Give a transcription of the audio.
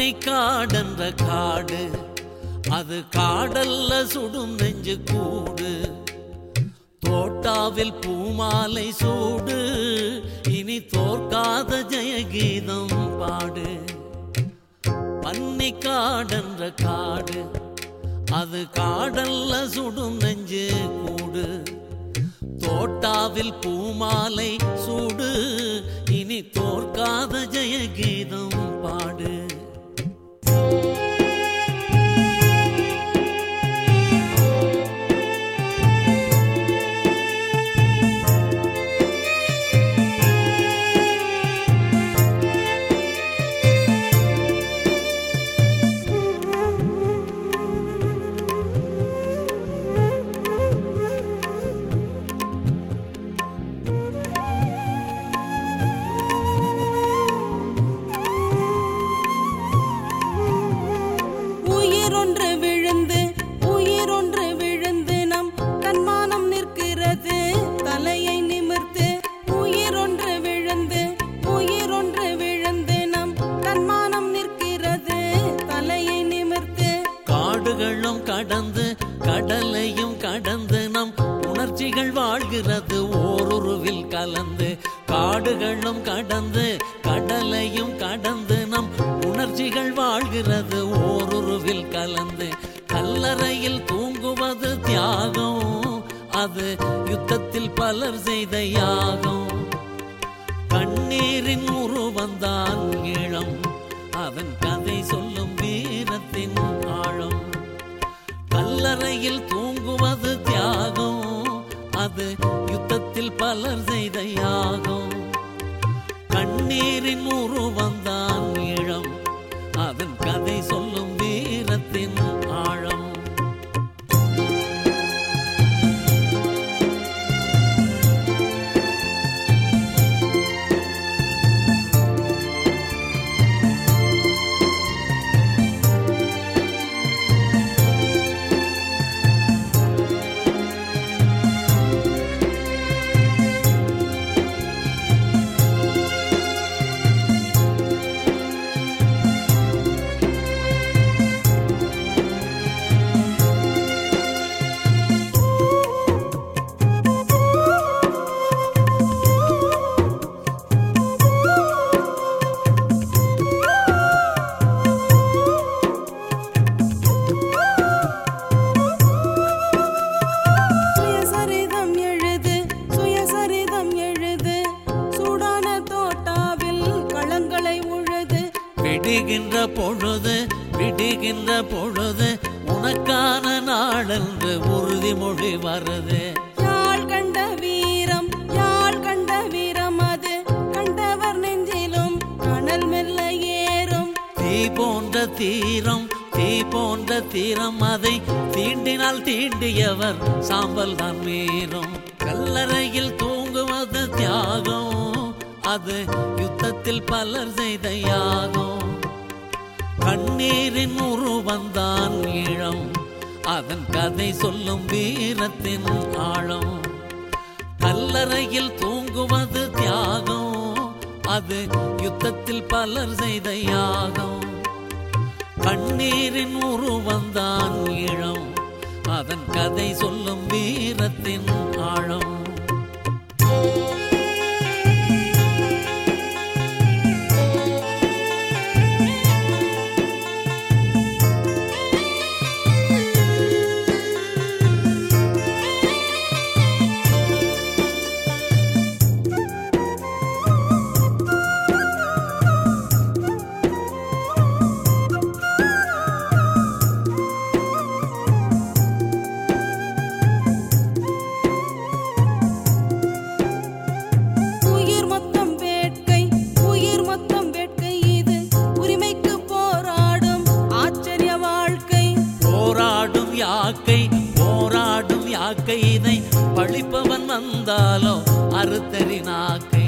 பன்னி காடென்ற காடு அது காடல்ல சுடும் நெஞ்சு கூடு தோட்டாவில் பூமாலை சூடு இனி தோற்காத ஜெயகீதம் பாடு பன்னி காடென்ற காடு அது காடல்ல சுடும் நெஞ்சு கூடு தோட்டாவில் பூமாலை சூடு இனி தோற்காத ஜெயகீதம் பாடு உயிரொன்று விழுந்து உயிரொன்று விழுந்து நம் கண்மானம் நிற்கிறது தலையை நிமிர்த்து உயிரொன்று விழுந்து உயிரொன்று விழுந்து நம் கண்மானம் நிற்கிறது தலையை நிமிர்த்து காடுகளும் கடந்து கடலையும் கடந்து நம் உணர்ச்சிகள் வாழ்கிறது ஓருருவில் கலந்து காடுகளும் கடந்து கடலையும் கடந்து நம் உணர்ச்சிகள் வாழ்கிறது ஓருருவில் கலந்து கல்லறையில் தூங்குவது தியாகம் அது யுத்தத்தில் பலர் செய்த யாகம் கண்ணீரின் உருவந்தான் ஈழம் அதன் கதை சொல்லும் வீரத்தின் ஆழம் கல்லறையில் தூங்குவது தியாகம் அது யுத்தத்தில் பலர் செய்த யாகம் கண்ணீரின் உருவந்தான் ஈழம் அதன் கதை சொல்லும் வீரத்தின் ஆழம் சுயசரிதம் எழுது சுயசரிதம் எழுது சூடான தோட்டாவில் களங்களை உழுது விடுகின்ற பொழுது விடுகின்ற பொழுது உனக்கான நாளென்று உறுதிமொழி வருது யாழ் கண்ட வீரம் யாழ் கண்ட வீரம் அது கண்டவர் நெஞ்சிலும் கனல் மெல்ல ஏறும் தீ போன்ற தீரம் தீ போன்ற தீரம் அதை தீண்டினால் தீண்டியவர் சாம்பல் தான் மீறும் கல்லறையில் தூங்குவது தியாகம் அது யுத்தத்தில் பலர் செய்த யாகம் கண்ணீரின் உருவந்தான் ஈழம் அதன் கதை சொல்லும் வீரத்தின் ஆழம் கல்லறையில் தூங்குவது தியாகம் அது யுத்தத்தில் பலர் செய்த யாகம் கண்ணீரின் உருவந்தான் ஈழம் அதன் கதை சொல்லும் வீரத்தின் ஆழம் உயிர் மொத்தம் வேட்கை உயிர் மொத்தம் வேட்கை இது உரிமைக்கு போராடும் ஆச்சரிய வாழ்க்கை போராடும் யாக்கை போராடும் யாக்கை இதை பழிப்பவன் வந்தாலோ அறுத்தறி நாக்கை